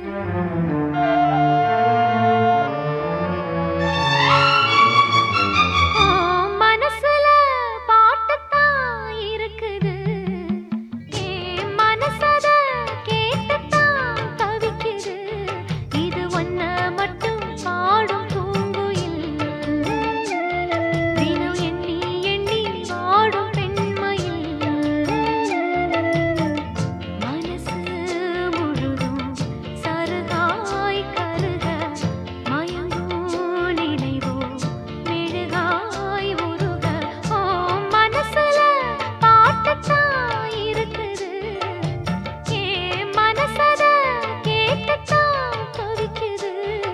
ஆ, மனசுல பாட்டுத்தான் இருக்குது ஏன் மனசத கேட்டுத்தான் தவிக்குது இது ஒன்ன மட்டும் பாடும் பூங்குயில் தினம் எண்ணி எண்ணி வாடும் பெண்மையில் மனசு முழுதும் சருகாய் கருக மயங்கும் நினைவோ மெழுகாய் உருக ஓ மனசுல பாட்டுத்தான் இருக்குது ஏன் மனசத கேட்டுத்தான் தவிக்குது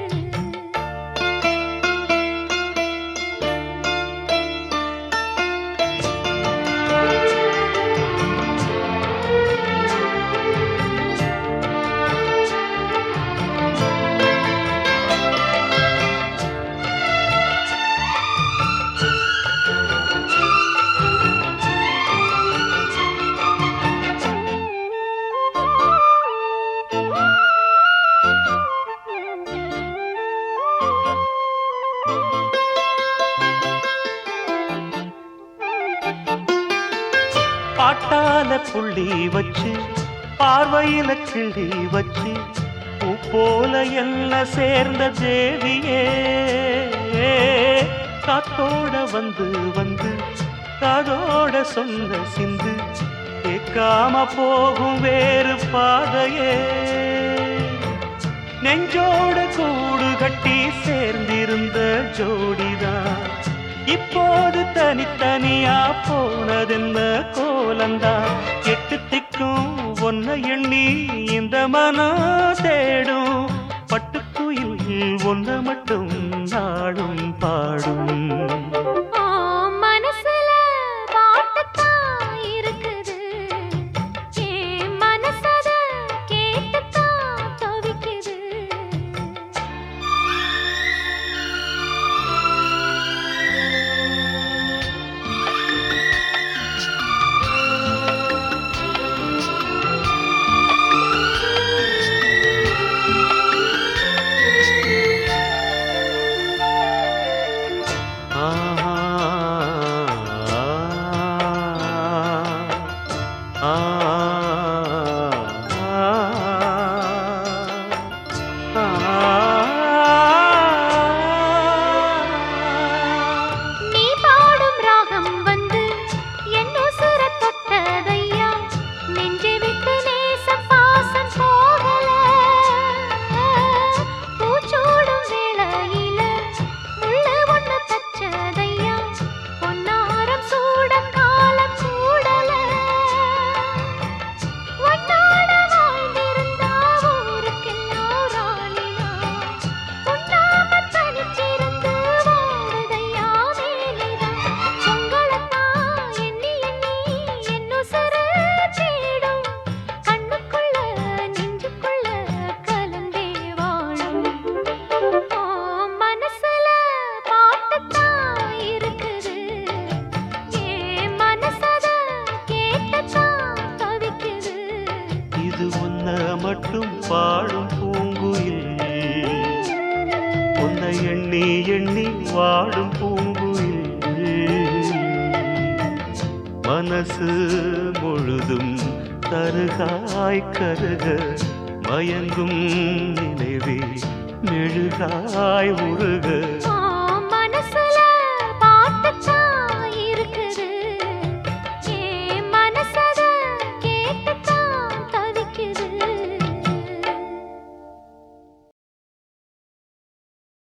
பாட்டால புள்ளி வச்சு பார்வையில கிள்ளி வச்சு பூ போல எல்லாம் சேர்ந்த தேவியே காத்தோட வந்து வந்து காதோட சொன்ன சிந்து கேட்காம போகும் வேறு பாதையே நெஞ்சோட கூடு கட்டி சேர்ந்திருந்த ஜோடிதான் இப்போது தனித்தனியா போனதென்ன கோலந்தான் எட்டு திக்கும் ஒன்ன எண்ணி இந்த மனம் தேடும் பட்டுக்குயில் ஒன்ன மட்டும் நாடும் பாடும் ஆ, மனசுல பாட்டுத்தான் இருக்குது ஏன் மனசத கேட்டுத்தான் தவிக்குது ஆஹா, ஆ, நீ பாடும் ராகம் வந்து என் உசுர தொட்டதையா நெஞ்சை விட்டு நேசம் பாசம் போகல பூச்சூடும் வேளையில முள்ளு ஒண்ணு தச்சதையா பொன்னாரம் சூட காலம் சூடல உன்னோட வாழ்ந்திருந்தா ஊருக்கெல்லாம் ராணினா உண்ணாம தனிச்சிருந்து வாழுதையா வேலைதான் உங்களைத்தான் எண்ணி எண்ணி என் உசுரு தேடும் கண்ணுக்குள்ள நெஞ்சுக்குள்ள கலந்தே வாழும் ஓ, மனசுல பாட்டுத்தான் இருக்குது ஏன் மனசத கேட்டுத்தான் தவிக்குது இது ஒன்ன மட்டும் பாடும் பூங்குயில் உன்னை எண்ணி எண்ணி வாடும் பூங்குயில் மனசு முழுதும் தருகாய் கருக மயங்கும் நினைவே மெழுகாய் உருக